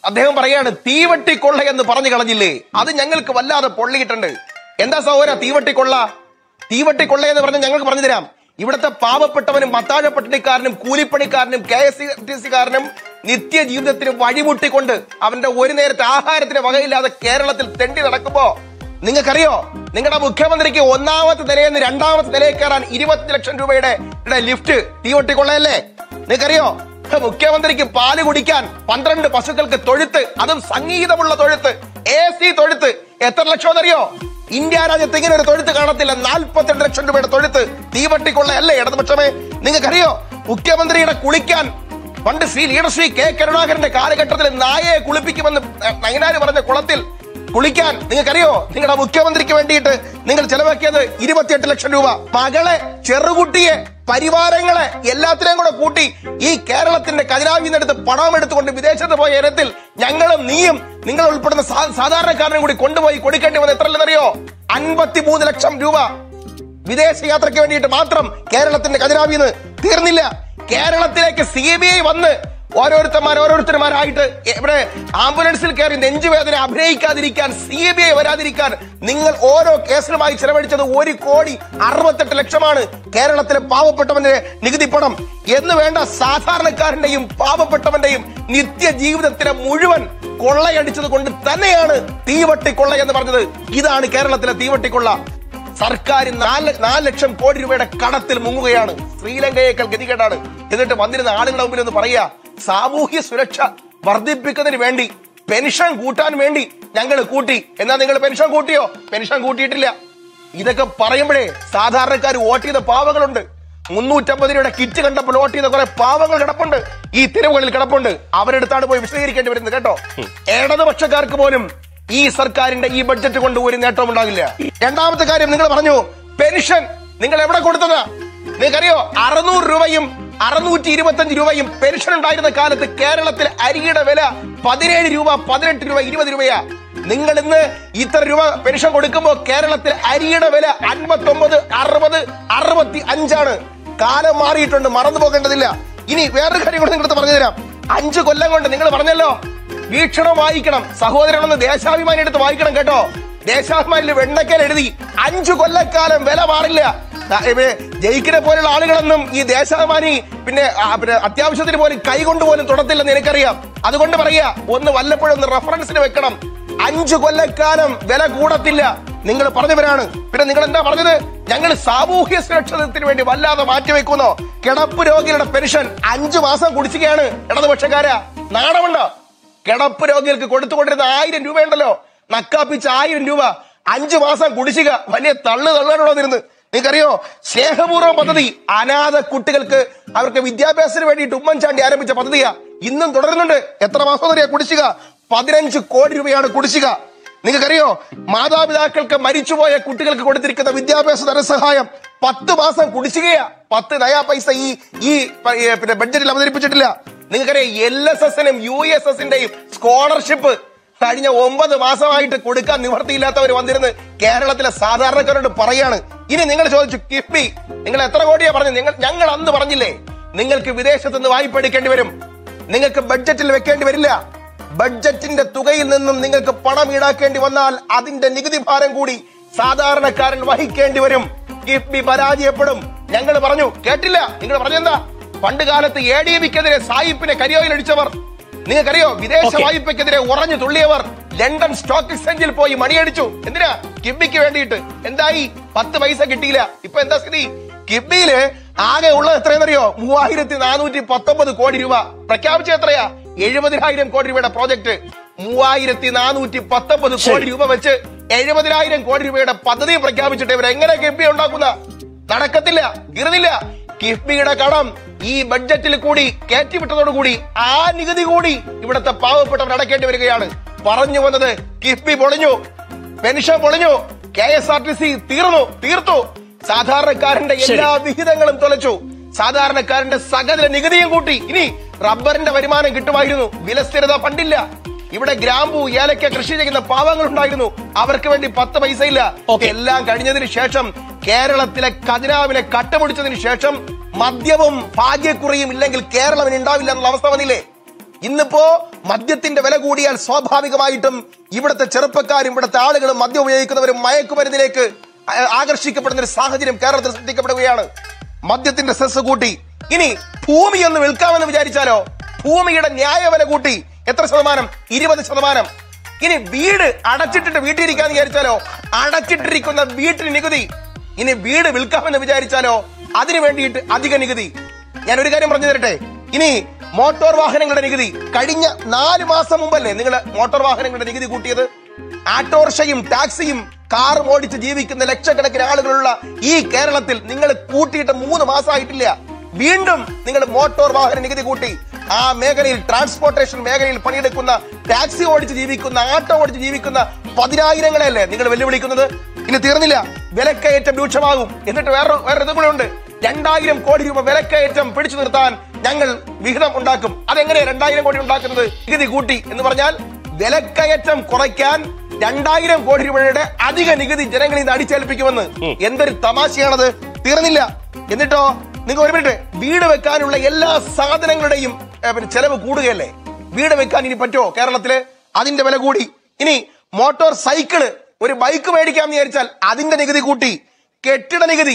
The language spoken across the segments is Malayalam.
അദ്ദേഹം പറയാണ് തീവട്ടിക്കൊള്ള എന്ന് പറഞ്ഞു കളഞ്ഞില്ലേ അത് ഞങ്ങൾക്ക് വല്ലാതെ പൊള്ളിയിട്ടുണ്ട് എന്താ സഹോദര തീവട്ടിക്കൊള്ള തീവട്ടിക്കൊള്ള എന്ന് പറഞ്ഞ് ഞങ്ങൾക്ക് പറഞ്ഞു തരാം ഇവിടുത്തെ പാവപ്പെട്ടവനും മത്താഴ പട്ടിണിക്കാരനും കൂലിപ്പണിക്കാരനും കെ എസ് ടി സിക്കാരനും നിത്യ ജീവിതത്തിന് വഴിമുട്ടിക്കൊണ്ട് അവന്റെ ഒരു നേരത്തെ ആഹാരത്തിന് വകയില്ലാതെ കേരളത്തിൽ തെണ്ടി നടക്കുമ്പോ നിങ്ങൾക്കറിയോ നിങ്ങളുടെ മുഖ്യമന്ത്രിക്ക് ഒന്നാമത്തെ നിലയിൽ നിന്ന് രണ്ടാമത്തെ നിലയിൽ കയറാൻ ഇരുപത്തി ലക്ഷം രൂപയുടെ യുടെ ലിഫ്റ്റ് തീവട്ടിക്കൊള്ളയല്ലേ നിങ്ങൾക്കറിയോ മുഖ്യമന്ത്രിക്ക് പാല് കുടിക്കാൻ പന്ത്രണ്ട് പശുക്കൾക്ക് തൊഴുത്ത് അതും സംഗീതമുള്ള തൊഴുത്ത് എ സി തൊഴുത്ത് എത്ര ലക്ഷം എന്നറിയോ ഇന്ത്യ രാജ്യത്ത് ഇങ്ങനെ ഒരു തൊഴുത്ത് കാണത്തില്ല നാൽപ്പത്തിരണ്ട് ലക്ഷം രൂപയുടെ തൊഴുത്ത് തീവട്ടിക്കൊള്ളയല്ലേ ഇടതുപക്ഷമേ നിങ്ങൾക്കറിയോ മുഖ്യമന്ത്രിയുടെ കുളിക്കാൻ പണ്ട് ശ്രീ ലീഡർശ്രീ കെ കരുണാകരന്റെ കാലഘട്ടത്തിൽ നായയെ കുളിപ്പിക്കുമെന്ന് നയനാര് പറഞ്ഞ കുളത്തിൽ കുളിക്കാൻ നിങ്ങൾക്കറിയോ നിങ്ങളുടെ മുഖ്യമന്ത്രിക്ക് വേണ്ടിയിട്ട് നിങ്ങൾ ചെലവാക്കിയത് ഇരുപത്തിയെട്ട് ലക്ഷം രൂപ മകളെ ചെറുകുട്ടിയെ പരിവാരങ്ങളെ എല്ലാത്തിനെയും കൂടെ കൂട്ടി ഈ കേരളത്തിന്റെ ഖജനാവിൽ നിന്നെടുത്ത് പണം എടുത്തുകൊണ്ട് വിദേശത്ത് പോയ ഇനത്തിൽ ഞങ്ങളും നീയും നിങ്ങൾ ഉൾപ്പെടുന്ന സാ- സാധാരണക്കാരനും കൂടി കൊണ്ടുപോയി കൊടുക്കേണ്ടി വന്ന എത്രല്ലെന്നറിയോ അൻപത്തിമൂന്ന് ലക്ഷം രൂപ വിദേശ യാത്രയ്ക്ക് വേണ്ടിയിട്ട് മാത്രം കേരളത്തിന്റെ ഖജനാവിന്ന് തീർന്നില്ല കേരളത്തിലേക്ക് സി ബി ഐ വന്ന് ഓരോരുത്തന്മാർ ഓരോരുത്തന്മാരായിട്ട് ഇവിടെ ആംബുലൻസിൽ കയറി നെഞ്ചുവേദന അഭിനയിക്കാതിരിക്കാൻ സി ബി ഐ വരാതിരിക്കാൻ നിങ്ങൾ ഓരോ കേസിലുമായി ചെലവഴിച്ചത് ഒരു കോടി അറുപത്തെട്ട് ലക്ഷമാണ് കേരളത്തിലെ പാവപ്പെട്ടവന്റെ നികുതി പണം എന്ന് വേണ്ട സാധാരണക്കാരന്റെയും പാവപ്പെട്ടവന്റെയും നിത്യ ജീവിതത്തിലെ മുഴുവൻ കൊള്ളയടിച്ചത് കൊണ്ട് തന്നെയാണ് തീവട്ടിക്കൊള്ള എന്ന് പറഞ്ഞത് ഇതാണ് കേരളത്തിലെ തീവട്ടിക്കൊള്ള സർക്കാർ നാല് നാല് ലക്ഷം കോടി രൂപയുടെ കടത്തിൽ മുങ്ങുകയാണ് ശ്രീലങ്കയേക്കാൾ ഗതികേടാണ് എന്നിട്ട് വന്നിരുന്ന ആളുകളുടെ മുമ്പിൽ ഒന്ന് പറയാ സാമൂഹ്യ സുരക്ഷ വർദ്ധിപ്പിക്കുന്നതിന് വേണ്ടി പെൻഷൻ കൂട്ടാൻ വേണ്ടി ഞങ്ങൾ കൂട്ടി എന്നാ നിങ്ങൾ പെൻഷൻ കൂട്ടിയോ പെൻഷൻ കൂട്ടിയിട്ടില്ല ഇതൊക്കെ പറയുമ്പോഴേ സാധാരണക്കാർ വോട്ട് ചെയ്ത പാവങ്ങളുണ്ട് മുന്നൂറ്റമ്പത് രൂപയുടെ കിറ്റ് കണ്ടപ്പോൾ വോട്ട് ചെയ്ത കുറെ പാവങ്ങൾ കിടപ്പുണ്ട് ഈ തെരുവുകളിൽ കിടപ്പുണ്ട് അവരെടുത്താണ് പോയി വിശദീകരിക്കേണ്ടി വരുന്നത് കേട്ടോ ഇടതുപക്ഷക്കാർക്ക് പോലും ഈ സർക്കാരിന്റെ ഈ ബഡ്ജറ്റ് കൊണ്ട് ഒരു നേട്ടവും ഉണ്ടാകില്ല രണ്ടാമത്തെ കാര്യം നിങ്ങൾ പറഞ്ഞു പെൻഷൻ നിങ്ങൾ എവിടെ കൊടുത്തതാ നിങ്ങൾക്കറിയോ അറുന്നൂറ് രൂപയും അറുന്നൂറ്റി ഇരുപത്തഞ്ച് രൂപയും പെൻഷൻ ഉണ്ടായിരുന്ന കാലത്ത് കേരളത്തിൽ അരിയുടെ വില പതിനേഴ് രൂപ പതിനെട്ട് രൂപ ഇരുപത് രൂപയാ നിങ്ങൾ ഇന്ന് ഇത്ര രൂപ പെൻഷൻ കൊടുക്കുമ്പോൾ കേരളത്തിൽ അരിയുടെ വില അൻപത്തി ഒമ്പത് അറുപത് അറുപത്തി അഞ്ചാണ് കാലം മാറിയിട്ടുണ്ട് മറന്നു പോകേണ്ടതില്ല ഇനി വേറൊരു കാര്യം കൂടെ നിങ്ങൾക്ക് പറഞ്ഞു തരാം അഞ്ചു കൊല്ലം കൊണ്ട് നിങ്ങൾ പറഞ്ഞല്ലോ വീക്ഷണം വായിക്കണം സഹോദരനൊന്ന് ദേശാഭിമാനി എടുത്ത് വായിക്കണം കേട്ടോ ദേശാഭിമാനിയിൽ വെണ്ണക്കൽ എഴുതി അഞ്ചു കൊല്ലക്കാലം വില മാറില്ല ദാ, ഇവര് ജയിക്കിനെ പോലുള്ള ആളുകളൊന്നും ഈ ദേശാഭിമാനി പിന്നെ ആ, പിന്നെ അത്യാവശ്യത്തിന് പോലും കൈകൊണ്ട് പോലും തുടത്തില്ലെന്ന് എനിക്കറിയാം അതുകൊണ്ട് പറയാ ഒന്ന് വല്ലപ്പോഴും ഒന്ന് റെഫറൻസിന് വെക്കണം അഞ്ചു കൊല്ലക്കാലം വില കൂടത്തില്ല നിങ്ങൾ പറഞ്ഞവരാണ് പിന്നെ നിങ്ങൾ എന്താ പറഞ്ഞത് ഞങ്ങൾ സാമൂഹ്യ സുരക്ഷിതത്തിന് വേണ്ടി വല്ലാതെ മാറ്റിവെക്കുന്നോ കിടപ്പ് രോഗികളുടെ പെൻഷൻ അഞ്ചു മാസം കുടിശ്ശികയാണ് ഇടതുപക്ഷക്കാരാ നാണമുണ്ടോ കിടപ്പ് രോഗികൾക്ക് കൊടുത്തുകൊണ്ടിരുന്ന ആയിരം രൂപയുണ്ടല്ലോ നക്കാപ്പിച്ച ആയിരം രൂപ അഞ്ചു മാസം കുടിശ്ശിക വലിയ തള്ളു തള്ളാണോ നിന്ന് നിങ്ങൾക്കറിയോ സ്നേഹപൂർവ്വം പദ്ധതി അനാഥ കുട്ടികൾക്ക് അവർക്ക് വിദ്യാഭ്യാസത്തിന് വേണ്ടിയിട്ട് ഉമ്മൻചാണ്ടി ആരംഭിച്ച പദ്ധതിയാ ഇന്നും തുടരുന്നുണ്ട് എത്ര മാസം വരെയാ കുടിശ്ശിക പതിനഞ്ച് കോടി രൂപയാണ് കുടിശ്ശിക നിങ്ങൾക്കറിയോ മാതാപിതാക്കൾക്ക് മരിച്ചുപോയ കുട്ടികൾക്ക് കൊടുത്തിരിക്കുന്ന വിദ്യാഭ്യാസ ധനസഹായം പത്ത് മാസം കുടിശ്ശികയാ പത്ത് നയാ പൈസ ഈ ഈ പ- ഏ, പിന്നെ ബഡ്ജറ്റിൽ അവതരിപ്പിച്ചിട്ടില്ല നിങ്ങൾക്കറിയാം എൽ എസ് എസിനും യു എസ് എസിന്റെയും സ്കോളർഷിപ്പ് കഴിഞ്ഞ ഒമ്പത് മാസമായിട്ട് കൊടുക്കാൻ നിവർത്തിയില്ലാത്തവർ വന്നിരുന്ന് കേരളത്തിലെ സാധാരണക്കാരോട് പറയാണ് ഇനി നിങ്ങൾ ചോദിച്ചു കിഫ്ബി നിങ്ങൾ എത്ര കോടിയാ പറഞ്ഞു നിങ്ങൾ ഞങ്ങൾ അന്ന് പറഞ്ഞില്ലേ നിങ്ങൾക്ക് വിദേശത്ത് നിന്ന് വായ്പ എടുക്കേണ്ടി വരും നിങ്ങൾക്ക് ബഡ്ജറ്റിൽ വെക്കേണ്ടി വരില്ല ബഡ്ജറ്റിന്റെ തുകയിൽ നിന്നും നിങ്ങൾക്ക് പണം ഈടാക്കേണ്ടി വന്നാൽ അതിന്റെ നികുതി ഭാരം കൂടി സാധാരണക്കാരൻ വഹിക്കേണ്ടി വരും കിഫ്ബി പരാജയപ്പെടും ഞങ്ങൾ പറഞ്ഞു കേട്ടില്ല നിങ്ങൾ പറഞ്ഞെന്താ പണ്ട് കാലത്ത് എ ഡി ബിക്കെതിരെ സായിപ്പിനെ കരിയോയിൽ അടിച്ചവർ നിങ്ങൾക്കറിയോ വിദേശ Okay. വായ്പയ്ക്കെതിരെ ഉറഞ്ഞു തുള്ളിയവർ ലണ്ടൻ സ്റ്റോക്ക് എക്സ്ചേഞ്ചിൽ പോയി മണിയടിച്ചു എന്തിനാ കിബിക്ക് വേണ്ടിയിട്ട് എന്തായി പത്ത് പൈസ കിട്ടിയില്ല ഇപ്പൊ എന്താ സ്ഥിതി കിബിയില് ആകെ ഉള്ളത് എത്രയെന്നറിയോ മൂവായിരത്തി നാനൂറ്റി പത്തൊമ്പത് കോടി രൂപ പ്രഖ്യാപിച്ച എത്രയാ എഴുപതിനായിരം കോടി രൂപയുടെ പ്രോജക്ട് മൂവായിരത്തി നാനൂറ്റി പത്തൊമ്പത് കോടി രൂപ വെച്ച് എഴുപതിനായിരം കോടി രൂപയുടെ പദ്ധതി പ്രഖ്യാപിച്ചിട്ട് ഇവർ എങ്ങനെ കിബി ഉണ്ടാക്കുന്ന നടക്കത്തില്ല തീർന്നില്ല കിഫ്ബിയുടെ കടം ഈ ബഡ്ജറ്റിൽ കൂടി കയറ്റിവിട്ടതോടുകൂടി ആ നികുതി കൂടി ഇവിടുത്തെ പാവപ്പെട്ടവർ അടക്കേണ്ടി വരികയാണ് പറഞ്ഞു വന്നത് കിഫ്ബി പൊളിഞ്ഞു പെൻഷൻ പൊളിഞ്ഞു K S R T C തീർന്നു തീർത്തു സാധാരണക്കാരന്റെ എല്ലാ വിഹിതങ്ങളും തുലച്ചു സാധാരണക്കാരന്റെ സകല നികുതിയും കൂട്ടി ഇനി റബ്ബറിന്റെ വരുമാനം കിട്ടുമായിരുന്നു വിലസ്ഥിരത പണ്ടില്ല ഇവിടെ ഗ്രാമ്പു ഏലക്ക കൃഷി ചെയ്യുന്ന പാവങ്ങൾ ഉണ്ടായിരുന്നു അവർക്ക് വേണ്ടി പത്ത് പൈസ ഇല്ല Okay. എല്ലാം കഴിഞ്ഞതിന് ശേഷം കേരളത്തിലെ ഖജനാവിനെ കട്ടുപിടിച്ചതിന് ശേഷം മദ്യവും ഭാഗ്യക്കുറിയും ഇല്ലെങ്കിൽ കേരളം ഇനി ഉണ്ടാവില്ല എന്നുള്ള അവസ്ഥ വന്നില്ലേ ഇന്നിപ്പോ മദ്യത്തിന്റെ വില കൂടിയാൽ സ്വാഭാവികമായിട്ടും ഇവിടുത്തെ ചെറുപ്പക്കാരും ഇവിടുത്തെ ആളുകളും മദ്യം ഉപയോഗിക്കുന്നവരും മയക്കുമരുന്നിലേക്ക് ആ- ആകർഷിക്കപ്പെടുന്ന ഒരു സാഹചര്യം കേരളത്തിൽ സൃഷ്ടിക്കപ്പെടുകയാണ് മദ്യത്തിന്റെ സെസ് കൂട്ടി ഇനി ഭൂമി ഒന്ന് വിൽക്കാമെന്ന് വിചാരിച്ചാലോ ഭൂമിയുടെ ന്യായ വില കൂട്ടി എത്ര ശതമാനം ഇരുപത് ശതമാനം ഇനി വീട് അടച്ചിട്ടിട്ട് വീട്ടിലിരിക്കാന്ന് വിചാരിച്ചാലോ അടച്ചിട്ടിരിക്കുന്ന വീട്ടിന് നികുതി ഇനി വീട് വിൽക്കാമെന്ന് വിചാരിച്ചാലോ അതിനു വേണ്ടിയിട്ട് അധിക നികുതി ഞാൻ ഒരു കാര്യം പറഞ്ഞു തരട്ടെ ഇനി മോട്ടോർ വാഹനങ്ങളുടെ നികുതി കഴിഞ്ഞ നാല് മാസം മുമ്പല്ലേ നിങ്ങൾ മോട്ടോർ വാഹനങ്ങളുടെ നികുതി കൂട്ടിയത് ആട്ടോറിക്ഷയും ടാക്സിയും കാറും ഓടിച്ച് ജീവിക്കുന്ന ലക്ഷക്കണക്കിന് ആളുകളുള്ള ഈ കേരളത്തിൽ നിങ്ങൾ കൂട്ടിയിട്ട് മൂന്ന് മാസമായിട്ടില്ല വീണ്ടും നിങ്ങൾ മോട്ടോർ വാഹന നികുതി കൂട്ടി ആ മേഖലയിൽ ട്രാൻസ്പോർട്ടേഷൻ മേഖലയിൽ പണിയെടുക്കുന്ന ടാക്സി ഓടിച്ച് ജീവിക്കുന്ന ആട്ടോ ഓടിച്ച് ജീവിക്കുന്ന പതിനായിരങ്ങളെയല്ലേ നിങ്ങൾ വെല്ലുവിളിക്കുന്നത് ഇനി തീർന്നില്ല വിലക്കയറ്റം രൂക്ഷമാകും എന്നിട്ട് വേറെ വേറെ ഇതും കൂടെ ഉണ്ട് രണ്ടായിരം കോടി രൂപ വിലക്കയറ്റം പിടിച്ചു നിർത്താൻ ഞങ്ങൾ വിഹിതം ഉണ്ടാക്കും അതെങ്ങനെയാ രണ്ടായിരം കോടി ഉണ്ടാക്കുന്നത് നികുതി കൂട്ടി എന്ന് പറഞ്ഞാൽ വിലക്കയറ്റം കുറയ്ക്കാൻ രണ്ടായിരം കോടി രൂപയുടെ അധിക നികുതി ജനങ്ങളിൽ നിന്ന് അടിച്ചേൽപ്പിക്കുമെന്ന് എന്തൊരു തമാശയാണത് തീർന്നില്ല എന്നിട്ടോ നിങ്ങൾ ഒരു മിനിറ്റ് വീട് വെക്കാനുള്ള എല്ലാ സാധനങ്ങളുടെയും ഏ, പിന്നെ ചെലവ് കൂടുകയല്ലേ വീട് വെക്കാൻ ഇനി പറ്റുമോ കേരളത്തില് അതിന്റെ വില കൂടി ഇനി മോട്ടോർ സൈക്കിള് ഒരു ബൈക്ക് മേടിക്കാന്ന് വിചാരിച്ചാൽ അതിന്റെ നികുതി കൂട്ടി കെട്ടിട നികുതി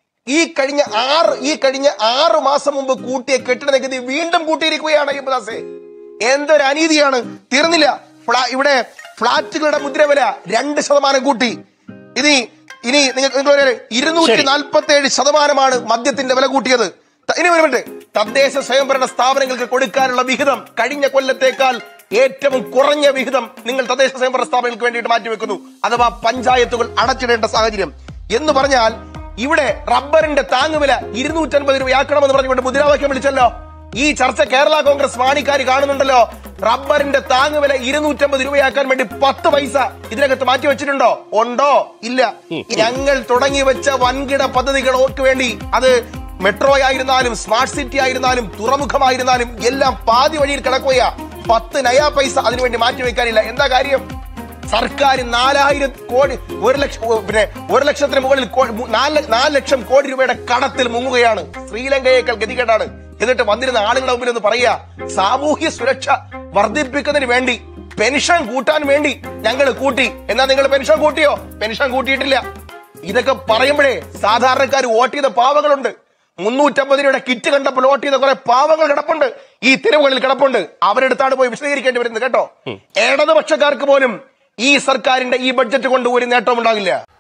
ഈ കഴിഞ്ഞ ആറ് ഈ കഴിഞ്ഞ ആറ് മാസം മുമ്പ് കൂട്ടിയ കെട്ടിട നികുതി വീണ്ടും കൂട്ടിയിരിക്കുകയാണ് അയ്യപ്പദാസെ എന്തൊരു അനീതിയാണ് തീർന്നില്ല ഫ്ലാ- ഇവിടെ ഫ്ളാറ്റുകളുടെ മുദ്രവില രണ്ട് ശതമാനം കൂട്ടി ഇനി ഇനി നിങ്ങൾ നിങ്ങൾ ഒരു ഇരുന്നൂറ്റി നാൽപ്പത്തി ഏഴ് ശതമാനമാണ് മദ്യത്തിന്റെ വില കൂട്ടിയത് ത- ഇനി ഒരു മിനിറ്റ് തദ്ദേശ സ്വയംഭരണ സ്ഥാപനങ്ങൾക്ക് കൊടുക്കാനുള്ള വിഹിതം കഴിഞ്ഞ കൊല്ലത്തേക്കാൾ ഏറ്റവും കുറഞ്ഞ വിഹിതം നിങ്ങൾ തദ്ദേശ സ്വയംഭരണ സ്ഥാപനങ്ങൾക്ക് വേണ്ടിയിട്ട് മാറ്റിവെക്കുന്നു അഥവാ പഞ്ചായത്തുകൾ അടച്ചിടേണ്ട സാഹചര്യം എന്ന് പറഞ്ഞാൽ ഇവിടെ റബ്ബറിന്റെ താങ്ങുവില ഇരുന്നൂറ്റൻപത് രൂപയാക്കണമെന്ന് പറഞ്ഞുകൊണ്ട് മുദ്രാവാക്യം വിളിച്ചല്ലോ ഈ ചർച്ച കേരള കോൺഗ്രസ് മാണിക്കാർ കാണുന്നുണ്ടല്ലോ റബ്ബറിന്റെ താങ്ങുവില ഇരുന്നൂറ്റമ്പത് രൂപയാക്കാൻ വേണ്ടി പത്ത് പൈസ ഇതിനകത്ത് മാറ്റി വെച്ചിട്ടുണ്ടോ ഉണ്ടോ ഇല്ല ഞങ്ങൾ തുടങ്ങി വെച്ച വൻകിട പദ്ധതികൾക്ക് വേണ്ടി അത് മെട്രോ ആയിരുന്നാലും സ്മാർട്ട് സിറ്റി ആയിരുന്നാലും തുറമുഖമായിരുന്നാലും എല്ലാം പാതി വഴിയിൽ കിടക്കുകയാ പത്ത് നയാ പൈസ അതിനുവേണ്ടി മാറ്റി വെക്കാനില്ല എന്താ കാര്യം സർക്കാർ നാലായിരം കോടി ഒരു ലക്ഷം ഓ, പിന്നെ ഒരു ലക്ഷത്തിന് മുകളിൽ കോ- മു- നാല് നാല് ലക്ഷം കോടി രൂപയുടെ കടത്തിൽ മുങ്ങുകയാണ് ശ്രീലങ്കയേക്കാൾ ഗതികേടാണ് എന്നിട്ട് വന്നിരുന്ന ആളുകളുടെ മുമ്പിൽ ഒന്ന് പറയുക സാമൂഹ്യ സുരക്ഷ വർദ്ധിപ്പിക്കുന്നതിന് വേണ്ടി പെൻഷൻ കൂട്ടാൻ വേണ്ടി ഞങ്ങൾ കൂട്ടി എന്നാ നിങ്ങൾ പെൻഷൻ കൂട്ടിയോ പെൻഷൻ കൂട്ടിയിട്ടില്ല ഇതൊക്കെ പറയുമ്പോഴേ സാധാരണക്കാർ വോട്ട് ചെയ്ത പാവങ്ങളുണ്ട് മുന്നൂറ്റമ്പത് രൂപയുടെ കിറ്റ് കണ്ടപ്പോൾ വോട്ട് ചെയ്ത കുറെ പാവങ്ങൾ കിടപ്പുണ്ട് ഈ തെരുവുകളിൽ കിടപ്പുണ്ട് അവരെടുത്താണ് പോയി വിശദീകരിക്കേണ്ടി വരുന്നത് കേട്ടോ ഇടതുപക്ഷക്കാർക്ക് പോലും ഈ സർക്കാരിന്റെ ഈ ബഡ്ജറ്റ് കൊണ്ട് ഒരു നേട്ടവും ഉണ്ടാകില്ല